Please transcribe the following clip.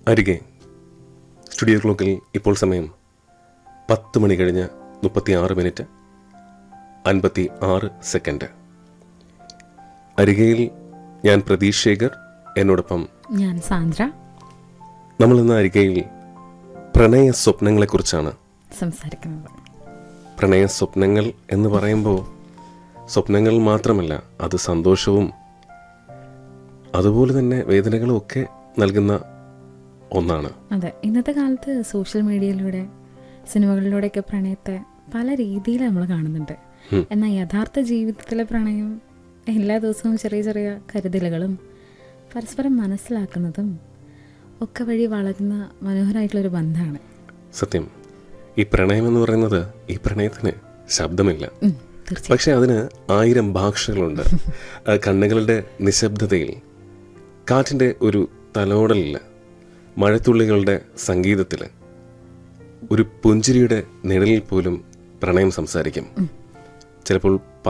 അരികെ സ്റ്റുഡിയോ ക്ലോക്കിൽ ഇപ്പോൾ സമയം പത്ത് മണി കഴിഞ്ഞ് മുപ്പത്തി ആറ് മിനിറ്റ് അൻപത്തി ആറ് സെക്കൻഡ് അരികയിൽ ഞാൻ പ്രതീഷ് ശേഖർ എന്നോടൊപ്പം ഞാൻ സാന്ദ്ര നമ്മൾ ഇന്ന് അരികയിൽ പ്രണയ സ്വപ്നങ്ങളെക്കുറിച്ചാണ് സംസാരിക്കുന്നത് പ്രണയ സ്വപ്നങ്ങൾ എന്ന് പറയുമ്പോൾ സ്വപ്നങ്ങൾ മാത്രമല്ല അത് സന്തോഷവും അതുപോലെ തന്നെ വേദനകളും ഒക്കെ നൽകുന്ന ഒന്നാണ് അതെ ഇന്നത്തെ കാലത്ത് സോഷ്യൽ മീഡിയയിലൂടെ സിനിമകളിലൂടെയൊക്കെ പ്രണയത്തെ പല രീതിയിൽ നമ്മൾ കാണുന്നുണ്ട് എന്നാൽ യഥാർത്ഥ ജീവിതത്തിലെ പ്രണയം എല്ലാ ദിവസവും ചെറിയ ചെറിയ കരുതലുകളും പരസ്പരം മനസ്സിലാക്കുന്നതും ഒക്കെ വഴി വളരുന്ന മനോഹരമായിട്ടുള്ളൊരു ബന്ധമാണ് സത്യം ഈ പ്രണയം എന്ന് പറയുന്നത് ഈ പ്രണയത്തിന് ശബ്ദമില്ല ഉം, തീർച്ചയായും പക്ഷെ അതിന് ആയിരം ഭാഷകളുണ്ട് ആ കണ്ണുകളുടെ നിശബ്ദതയിൽ കാറ്റിൻ്റെ ഒരു തലോടലിൽ മഴത്തുള്ളികളുടെ സംഗീതത്തിൽ ഒരു പുഞ്ചിരിയുടെ നിഴലിൽ പോലും പ്രണയം സംസാരിക്കും ചിലപ്പോൾ